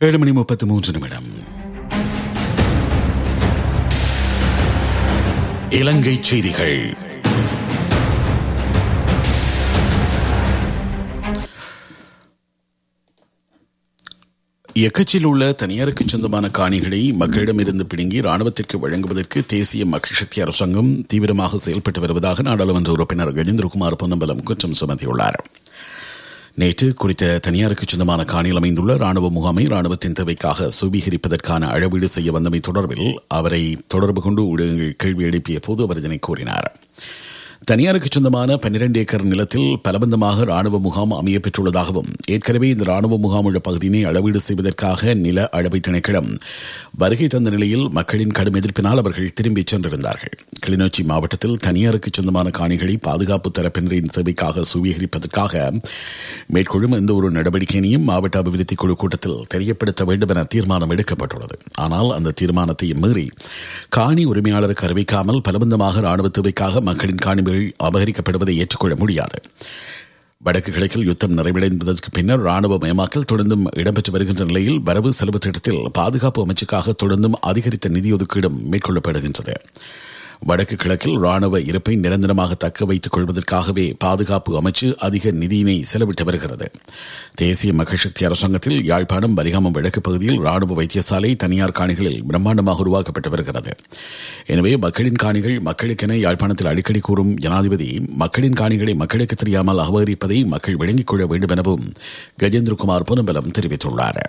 ஏழு மணி முப்பத்தி மூன்று நிமிடம் இலங்கை செய்திகள் எக்கச்சில் உள்ள தனியாருக்கு சொந்தமான காணிகளை மக்களிடமிருந்து பிடுங்கி ராணுவத்திற்கு வழங்குவதற்கு தேசிய மக்கள் சக்தி அரசாங்கம் தீவிரமாக செயல்பட்டு வருவதாக நாடாளுமன்ற உறுப்பினர் கஜேந்திரகுமார் பொன்னம்பலம் குற்றம் சுமத்தியுள்ளார் நேற்று குறித்த தனியாருக்கு சொந்தமான காணியில் அமைந்துள்ள ராணுவ முகாமை ராணுவத்தின் தேவைக்காக சுபீகரிப்பதற்கான அளவீடு செய்ய வந்தமை தொடர்பில் அவரை தொடர்பு கொண்டு ஊடகங்கள் கேள்வி எழுப்பிய போது அவர் இதனை கூறினார் தனியாருக்கு சொந்தமான பன்னிரண்டு ஏக்கர் நிலத்தில் பலபந்தமாக ராணுவ முகாம் அமைய பெற்றுள்ளதாகவும் ஏற்கனவே இந்த ராணுவ முகாம் உள்ள பகுதியினை அளவீடு செய்வதற்காக நில அளவை திணைக்களம் வருகை தந்த நிலையில் மக்களின் கடும் எதிர்ப்பினால் அவர்கள் திரும்பிச் சென்றிருந்தார்கள் கிளிநொச்சி மாவட்டத்தில் தனியாருக்கு சொந்தமான காணிகளை பாதுகாப்பு தரப்பினரின் சேவைக்காக சுவீகரிப்பதற்காக மேற்கொள்ளும் எந்த ஒரு நடவடிக்கையினையும் மாவட்ட அபிவிருத்தி குழு கூட்டத்தில் தெரியப்படுத்த வேண்டும் என தீர்மானம் எடுக்கப்பட்டுள்ளது ஆனால் அந்த தீர்மானத்தை மீறி காணி உரிமையாளருக்கு அறிவிக்காமல் பலபந்தமாக ராணுவ தேவைக்காக மக்களின் காணிகள் அபகரிக்கப்படுவதை ஏற்றுக்கொள்ள முடியாது வடக்கு கிழக்கில் யுத்தம் நிறைவடைந்ததற்கு பின்னர் ராணுவ மயமாக்கல் தொடர்ந்தும் இடம்பெற்று வருகின்ற நிலையில் வரவு செலவு திட்டத்தில் பாதுகாப்பு அமைச்சுக்காக தொடர்ந்தும் அதிகரித்த நிதி ஒதுக்கீடும் மேற்கொள்ளப்படுகின்றது வடக்கு கிழக்கில் ராணுவ இருப்பை நிரந்தரமாக தக்க வைத்துக் கொள்வதற்காகவே பாதுகாப்பு அமைச்சு அதிக நிதியினை செலவிட்டு வருகிறது தேசிய மக்கள் சக்தி அரசாங்கத்தில் யாழ்ப்பாணம் பரிகாமம் வடக்கு பகுதியில் ராணுவ வைத்தியசாலை தனியார் காணிகளில் பிரம்மாண்டமாக உருவாக்கப்பட்டு வருகிறது எனவே மக்களின் காணிகள் மக்களுக்கென யாழ்ப்பாணத்தில் அடிக்கடி கூறும் ஜனாதிபதி மக்களின் காணிகளை மக்களுக்கு தெரியாமல் அபகரிப்பதை மக்கள் விளங்கிக் கொள்ள வேண்டும் எனவும் கஜேந்திரகுமார் பொன்னம்பலம் தெரிவித்துள்ளார்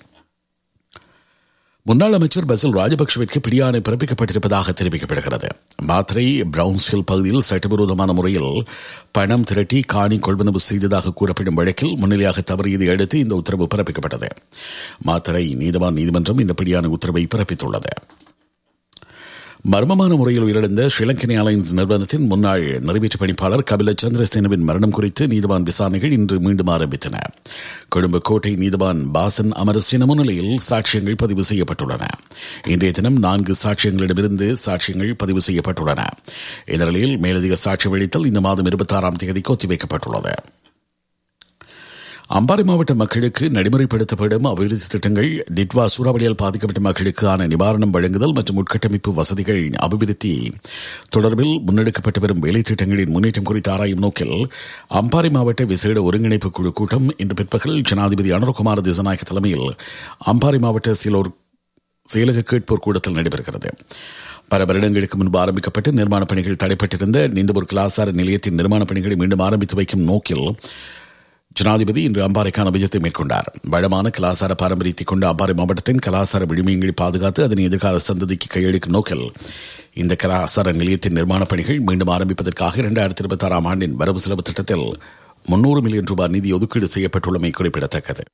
முன்னாள் அமைச்சர் பசில் ராஜபக்சவிற்கு பிடியாணை பிறப்பிக்கப்பட்டிருப்பதாக தெரிவிக்கப்படுகிறது மாத்திரை பிரவுன்ஸ் ஹில் பகுதியில் சட்டவிரோதமான முறையில் பணம் திரட்டி காணி கொள்வனவு செய்ததாக கூறப்படும் வழக்கில் முன்னிலையாக தவறியதை அடுத்து இந்த உத்தரவு பிறப்பிக்கப்பட்டது மாத்திரை நீதவான் நீதிமன்றம் இந்த பிடியான உத்தரவை பிறப்பித்துள்ளது மர்மமான முறையில் உயிரிழந்த ஸ்ரீலங்கன் ஏர்லைன்ஸ் நிறுவனத்தின் முன்னாள் நிறைவேற்று பணிப்பாளர் கபில சந்திரசேனவின் மரணம் குறித்து நீதிவான் விசாரணைகள் இன்று மீண்டும் ஆரம்பித்தன கொழும்பு கோட்டை நீதிவான் பாசன் அமரசின முன்னிலையில் சாட்சியங்கள் பதிவு செய்யப்பட்டுள்ளன இன்றைய தினம் நான்கு சாட்சியங்களிடமிருந்து சாட்சியங்கள் பதிவு செய்யப்பட்டுள்ளன இந்த நிலையில் மேலதிக சாட்சி அளித்தல் இந்த மாதம் இருபத்தாறாம் தேதிக்கு ஒத்திவைக்கப்பட்டுள்ளது அம்பாறை மாவட்ட மக்களுக்கு நடைமுறைப்படுத்தப்படும் அபிவிருத்தி திட்டங்கள் டிட்வா சூறாவளியால் பாதிக்கப்பட்ட மக்களுக்கான நிவாரணம் வழங்குதல் மற்றும் உட்கட்டமைப்பு வசதிகள் அபிவிருத்தி தொடர்பில் முன்னெடுக்கப்பட்டு வரும் வேலை திட்டங்களின் முன்னேற்றம் குறித்து ஆராயும் நோக்கில் அம்பாறை மாவட்ட விசேட ஒருங்கிணைப்பு குழு கூட்டம் இன்று பிற்பகல் ஜனாதிபதி அனுரகுமார் திசநாயக்க தலைமையில் அம்பாறை மாவட்ட சிலோர் செயலக கேட்போர் கூடத்தில் நடைபெறுகிறது பல வருடங்களுக்கு முன்பு ஆரம்பிக்கப்பட்டு நிர்மாணப் பணிகள் தடைப்பட்டிருந்த நீந்தபூர் கலாசார நிலையத்தின் நிர்மாணப் பணிகளை மீண்டும் ஆரம்பித்து வைக்கும் நோக்கில் ஜனாதிபதி இன்று அம்பாறைக்கான விஜயத்தை மேற்கொண்டார் வளமான கலாசார பாரம்பரியத்தை கொண்ட அம்பாறை மாவட்டத்தின் கலாசார விழுமியங்களை பாதுகாத்து அதனை எதிர்கால சந்ததிக்கு கையளிக்கும் நோக்கில் இந்த கலாசார நிலையத்தின் நிர்மாணப் பணிகள் மீண்டும் ஆரம்பிப்பதற்காக இரண்டாயிரத்தி இருபத்தி ஆறாம் ஆண்டின் வரவு செலவு திட்டத்தில் முன்னூறு மில்லியன் ரூபாய் நிதி ஒதுக்கீடு செய்யப்பட்டுள்ளமை குறிப்பிடத்தக்கது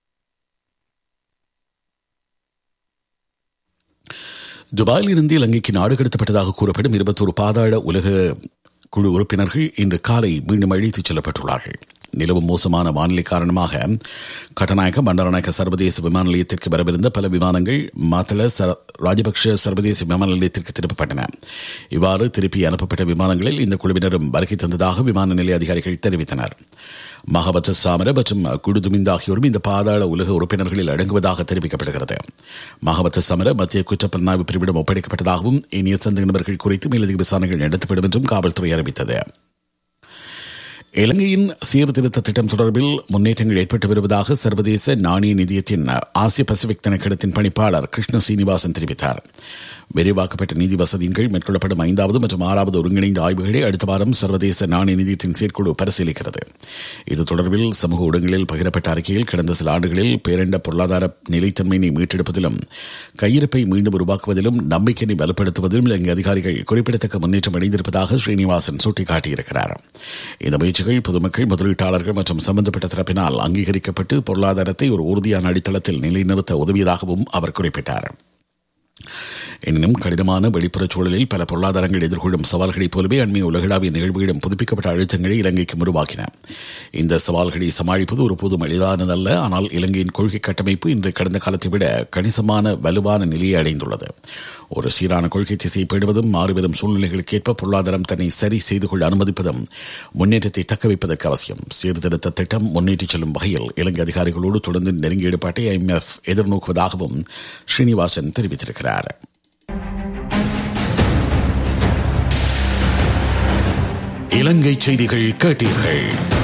துபாயில் இருந்து இலங்கைக்கு நாடு கடத்தப்பட்டதாக கூறப்படும் இருபத்தோரு பாதாள உலக குழு உறுப்பினர்கள் இன்று காலை மீண்டும் அழைத்துச் செல்லப்பட்டுள்ளார்கள் நிலவும் மோசமான வானிலை காரணமாக கட்டநாயக்க பண்டரநாயக்க சர்வதேச விமான நிலையத்திற்கு வரவிருந்த பல விமானங்கள் மாத்தள ராஜபக்ஷ சர்வதேச விமான நிலையத்திற்கு திருப்பப்பட்டன இவ்வாறு திருப்பி அனுப்பப்பட்ட விமானங்களில் இந்த குழுவினரும் வருகை தந்ததாக விமான நிலைய அதிகாரிகள் தெரிவித்தனர் மகாபத்த சாமர மற்றும் குடுதுமிந்த ஆகியோரும் இந்த பாதாள உலக உறுப்பினர்களில் அடங்குவதாக தெரிவிக்கப்படுகிறது மகாபத்த சமர மத்திய குற்றப்புலனாய்வு பிரிவிடம் ஒப்படைக்கப்பட்டதாகவும் இனிய சந்தேக நபர்கள் குறித்து மேலதிக விசாரணைகள் நடத்தப்படும் என்றும் காவல்துறை அறிவித்தது இலங்கையின் சீர்திருத்த திட்டம் தொடர்பில் முன்னேற்றங்கள் ஏற்பட்டு வருவதாக சர்வதேச நாணய நிதியத்தின் ஆசிய பசிபிக் திணைக்களத்தின் பணிப்பாளர் கிருஷ்ண சீனிவாசன் தெரிவித்தார் விரிவாக்கப்பட்ட நிதி வசதியின் கீழ் மேற்கொள்ளப்படும் ஐந்தாவது மற்றும் ஆறாவது ஒருங்கிணைந்த ஆய்வுகளை அடுத்த வாரம் சர்வதேச நாணய நிதியத்தின் செயற்குழு பரிசீலிக்கிறது இது தொடர்பில் சமூக ஊடகங்களில் பகிரப்பட்ட அறிக்கையில் கடந்த சில ஆண்டுகளில் பேரண்ட பொருளாதார நிலைத்தன்மையை மீட்டெடுப்பதிலும் கையிருப்பை மீண்டும் உருவாக்குவதிலும் நம்பிக்கையை பலப்படுத்துவதிலும் இலங்கை அதிகாரிகள் குறிப்பிடத்தக்க முன்னேற்றம் அடைந்திருப்பதாக ஸ்ரீனிவாசன் சுட்டிக்காட்டியிருக்கிறார் இந்த முயற்சிகள் பொதுமக்கள் முதலீட்டாளர்கள் மற்றும் சம்பந்தப்பட்ட தரப்பினால் அங்கீகரிக்கப்பட்டு பொருளாதாரத்தை ஒரு உறுதியான அடித்தளத்தில் நிலைநிறுத்த உதவியதாகவும் அவர் குறிப்பிட்டார் எனினும் கடினமான வெளிப்புற சூழலில் பல பொருளாதாரங்கள் எதிர்கொள்ளும் சவால்களைப் போலவே அண்மைய உலகளாவிய நிகழ்வுகளிடம் புதுப்பிக்கப்பட்ட அழுத்தங்களை இலங்கைக்கு உருவாக்கின இந்த சவால்களை சமாளிப்பது ஒருபோதும் எளிதானதல்ல ஆனால் இலங்கையின் கொள்கை கட்டமைப்பு இன்று கடந்த காலத்தை விட கணிசமான வலுவான நிலையை அடைந்துள்ளது ஒரு சீரான கொள்கை திசையை பேடுவதும் மாறிவரும் சூழ்நிலைகளுக்கேற்ப பொருளாதாரம் தன்னை சரி செய்து கொள்ள அனுமதிப்பதும் முன்னேற்றத்தை தக்கவைப்பதற்கு அவசியம் சீர்திருத்த திட்டம் முன்னேற்றிச் செல்லும் வகையில் இலங்கை அதிகாரிகளோடு தொடர்ந்து நெருங்கிய ஈடுபாட்டை ஐஎம்எஃப் எதிர்நோக்குவதாகவும் ஸ்ரீனிவாசன் தெரிவித்திருக்கிறார் இலங்கை செய்திகள் கேட்டீர்கள்